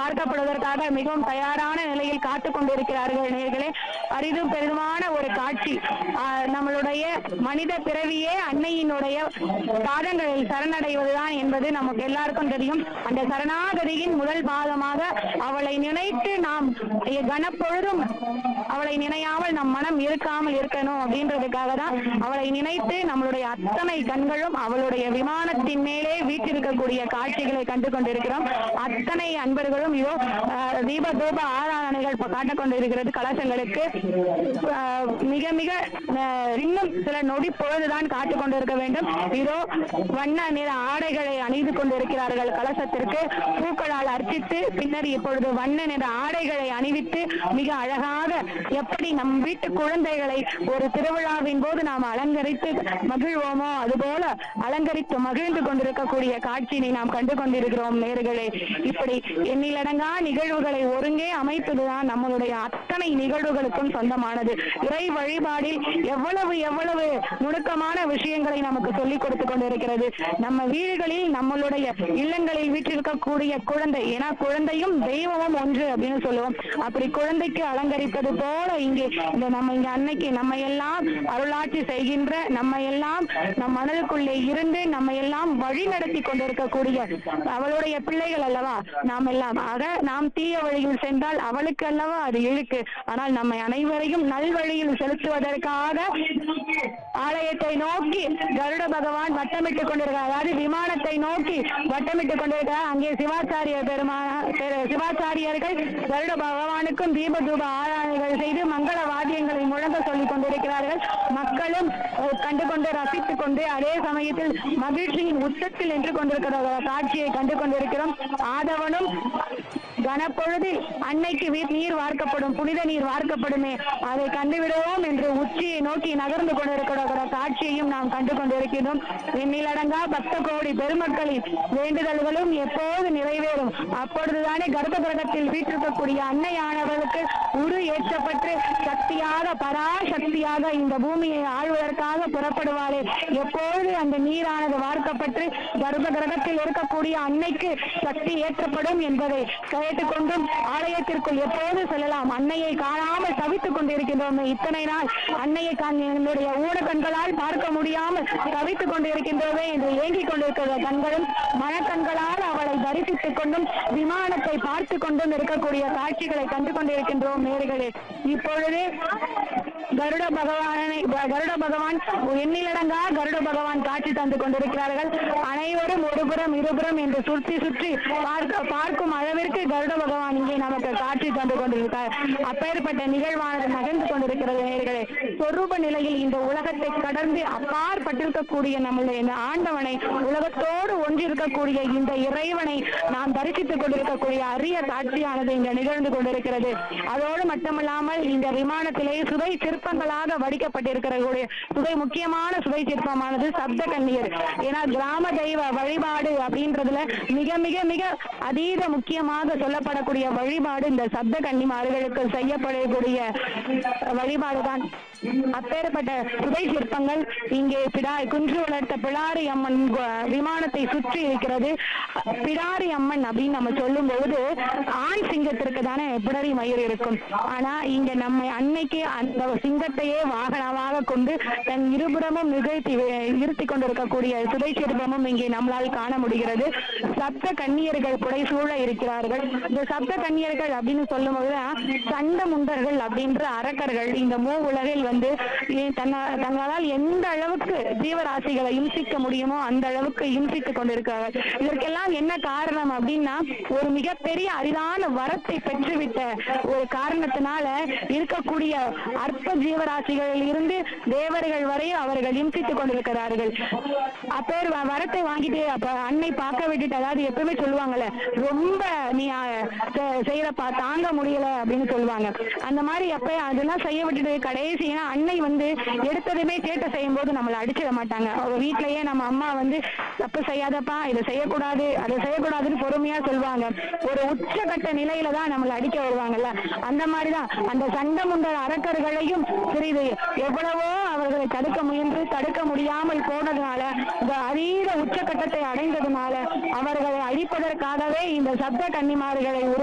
வார்க்கப்படுவதற்காக மிகவும் தயாரான நிலையில் காத்து கொண்டிருக்கிறார்கள் நேர்களே அரிதும் பெரிதுமான ஒரு காட்சி ஆஹ் நம்மளுடைய மனித பிறவியே அன்னையினுடைய பாதங்களில் சரணடைவதுதான் என்பது நமக்கு எல்லாருக்கும் தெரியும் அந்த சரணாகதியின் முதல் பாதமாக அவளை நினைத்து நாம் கனப்பொழுதும் அவளை நினையாமல் நம் மனம் இருக்காமல் இருக்கணும் அப்படின்றதுக்காக தான் அவளை நினைத்து நம்மளுடைய அத்தனை கண்களும் அவளுடைய விமானத்தின் மேலே வீட்டிருக்கக்கூடிய காட்சிகளை கண்டு கொண்டிருக்கிறோம் அத்தனை அன்பர்களும் இதோ ஆஹ், தீப தூப ஆராதனைகள் இப்ப காட்டிக் கொண்டிருக்கிறது கலசங்களுக்கு ஆஹ், மிக மிக ஆஹ், இன்னும் சில நொடி பொழுதுதான் காத்துக் கொண்டிருக்க வேண்டும் இதோ வண்ண நிற ஆடைகளை அணிந்து கொண்டிருக்கிறார்கள் கலசத்திற்கு பூக்களால் அர்ச்சித்து பின்னர் இப்பொழுது வண்ண நிற ஆடைகளை அணிவித்து மிக அழகாக எப்படி நம் வீட்டு குழந்தைகளை ஒரு திருவிழாவின் போது நாம் அலங்கரித்து மகிழ்வோமோ அதுபோல அலங்கரித்து மகிழ்ந்து கொண்டிருக்கக்கூடிய காட்சியினை நாம் கண்டு கொண்டிருக்கிறோம் நேர்களே இப்படி எண்ணிலடங்கா நிகழ்வுகளை ஒருங்கே அமைப்பதுதான் நம்மளுடைய அத்தனை நிகழ்வுகளுக்கும் சொந்தமானது இறை வழிபாடில் எவ்வளவு எவ்வளவு நுணுக்கமான விஷயங்களை நமக்கு சொல்லிக் கொடுத்து கொண்டிருக்கிறது நம்ம வீடுகளில் நம்மளுடைய இல்லங்களில் வீற்றிருக்கக்கூடிய குழந்தை ஏன்னா குழந்தையும் தெய்வமும் ஒன்று அப்படின்னு சொல்லுவோம் அப்படி குழந்தைக்கு அலங்கரிப்பது போல இங்கே இந்த நம்ம இங்க அன்னைக்கு நம்ம எல்லாம் அருளாட்சி செய்கின்ற நம்ம எல்லாம் நம் மனதுக்குள்ளே இருந்து நம்ம எல்லாம் வழி நடத்தி கொண்டிருக்கக்கூடிய அவளுடைய பிள்ளைகள் அல்லவா நாம் எல்லாம் ஆக நாம் தீய வழியில் சென்றால் அவளுக்கு அல்லவா அது இழுக்கு ஆனால் நம்மை அனைவரையும் நல்வழியில் செலுத்துவதற்காக ஆலயத்தை நோக்கி கருட பகவான் வட்டமிட்டுக் கொண்டிருக்கிறார் அதாவது விமானத்தை நோக்கி வட்டமிட்டுக் கொண்டிருக்கிறார் அங்கே சிவாச்சாரிய பெருமான பெரு- சிவாச்சாரியர்கள் கருட பகவானுக்கும் தீப தூப ஆராதனைகள் செய்து மங்கள வாத்தியங்களை முழங்க சொல்லிக் கொண்டிருக்கிறார்கள் மக்களும் அஹ், கண்டு கொண்டு ரசித்துக் கொண்டு அதே சமயத்தில் மகிழ்ச்சியின் உச்சத்தில் நின்று கொண்டிருக்கிற காட்சியை கண்டு கொண்டிருக்கிறோம் ஆதவனும் கனப்பொழுதில் அன்னைக்கு வீ- நீர் வார்க்கப்படும் புனித நீர் வார்க்கப்படுமே அதை கண்டுவிடுவோம் என்று உச்சியை நோக்கி நகர்ந்து கொண்டிருக்கிற காட்சியையும் நாம் கண்டு கொண்டிருக்கிறோம் எண்ணிலடங்கா பக்த கோடி பெருமக்களின் வேண்டுதல்களும் எப்போது நிறைவேறும் அப்பொழுதுதானே கர்ப்ப கிரகத்தில் வீற்றிருக்கக்கூடிய அன்னையானவர்களுக்கு உரு ஏற்றப்பட்டு சக்தியாக பராசக்தியாக இந்த பூமியை ஆழ்வதற்காக புறப்படுவாளே எப்பொழுது அந்த நீரானது வார்க்கப்பட்டு கர்ப்ப கிரகத்தில் இருக்கக்கூடிய அன்னைக்கு சக்தி ஏற்றப்படும் என்பதை கேட்டுக்கொண்டும் ஆலயத்திற்குள் எப்போது செல்லலாம் அன்னையை காணாமல் தவித்துக் கொண்டிருக்கின்றோம் இத்தனை நாள் அன்னையை காண் என்னுடைய ஊன கண்களால் பார்க்க முடியாமல் தவித்துக் கொண்டிருக்கின்றோமே என்று ஏங்கிக் கொண்டிருக்கிற கண்களும் மனக்கண்களால் அவளை தரிசித்துக் கொண்டும் விமானத்தை பார்த்து கொண்டும் இருக்கக்கூடிய காட்சிகளை கண்டு கொண்டிருக்கின்றோம் நேர்களே இப்பொழுது கருட பகவானை கருட பகவான் எண்ணிலடங்கா கருட பகவான் காட்சி தந்து கொண்டிருக்கிறார்கள் அனைவரும் ஒருபுறம் இருபுறம் என்று சுற்றி சுற்றி பார்க்க பார்க்கும் அளவிற்கு கருட பகவான் இங்கே நமக்கு காட்சி தந்து கொண்டிருக்கிறார் அப்பேற்பட்ட நிகழ்வானது நகர்ந்து கொண்டிருக்கிறது நேர்களே சொரூப நிலையில் இந்த உலகத்தை கடந்து அப்பாற்பட்டிருக்கக்கூடிய நம்முடைய இந்த ஆண்டவனை உலகத்தோடு ஒன்றிருக்கக்கூடிய இந்த இறைவனை நாம் தரிசித்துக் கொண்டிருக்கக்கூடிய அரிய காட்சியானது இங்க நிகழ்ந்து கொண்டிருக்கிறது அதோடு மட்டுமல்லாமல் இந்த விமானத்திலே சுதை சிற்பங்களாக வடிக்கப்பட்டிருக்கிற சுதை முக்கியமான சுதை சிற்பமானது சப்த கன்னியர் ஏன்னா கிராம தெய்வ வழிபாடு அப்படின்றதுல மிக மிக மிக அதீத முக்கியமாக சொல்லப்படக்கூடிய வழிபாடு இந்த சப்த கன்னிமார்களுக்கு செய்யப்படக்கூடிய வழிபாடுதான் அப்பேற்பட்ட சுதை சிற்பங்கள் இங்கே பிடா குன்று வளர்த்த பிடாரி அம்மன் கு- விமானத்தை சுற்றி இருக்கிறது பிடாரி அம்மன் அப்படின்னு நம்ம சொல்லும் பொழுது ஆண் சிங்கத்திற்கு தானே பிடரி மயிர் இருக்கும் ஆனா இங்க நம்ம அன்னைக்கு அந்த சிங்கத்தையே வாகனமாக கொண்டு தன் இருபுறமும் நிகழ்த்தி இருத்தி கொண்டிருக்கக்கூடிய சுதை சிற்பமும் இங்கே நம்மளால் காண முடிகிறது சப்த கன்னியர்கள் புடைசூழ இருக்கிறார்கள் இந்த சப்த கன்னியர்கள் அப்படின்னு சொல்லும் பொழுதுதான் சண்ட முண்டர்கள் அப்படின்ற அரக்கர்கள் இந்த மூ உலகில் வந்து இ- தன்ன தங்களால் எந்த அளவுக்கு ஜீவராசிகளை இம்சிக்க முடியுமோ அந்த அளவுக்கு இம்சித்துக் கொண்டிருக்கிறார்கள் இதற்கெல்லாம் என்ன காரணம் அப்படின்னா ஒரு மிகப்பெரிய அரிதான வரத்தை பெற்றுவிட்ட ஒரு காரணத்தினால இருக்கக்கூடிய அற்ப ஜீவராசிகளில் இருந்து தேவர்கள் வரை அவர்கள் இம்சித்துக் கொண்டிருக்கிறார்கள் அப்பேர் வ- வரத்தை வாங்கிட்டு அப்ப அன்னை பார்க்க விட்டுட்டு அதாவது எப்பவுமே சொல்லுவாங்கல்ல ரொம்ப நீ அஹ், செ- செய்யறப்பா தாங்க முடியல அப்படின்னு சொல்லுவாங்க அந்த மாதிரி அப்ப அதெல்லாம் செய்ய விட்டுட்டு கடைசி ஏன்னா அன்னை வந்து எடுத்ததுமே சேட்டை செய்யும் போது நம்மளை அடிச்சிட மாட்டாங்க அவ வீட்லயே நம்ம அம்மா வந்து தப்பு செய்யாதப்பா இதை செய்யக்கூடாது அதை செய்யக்கூடாதுன்னு பொறுமையா சொல்லுவாங்க ஒரு உச்சகட்ட நிலையில தான் நம்மளை அடிக்க வருவாங்கல்ல அந்த மாதிரிதான் அந்த சண்டமுண்டர் அரக்கர்களையும் சிறிது எவ்வளவோ அவர்களை தடுக்க முயன்று தடுக்க முடியாமல் போனதுனால இந்த அதீத உச்சகட்டத்தை அடைந்ததுனால அவர்களை அழிப்பதற்காகவே இந்த சப்த கன்னிமார்களை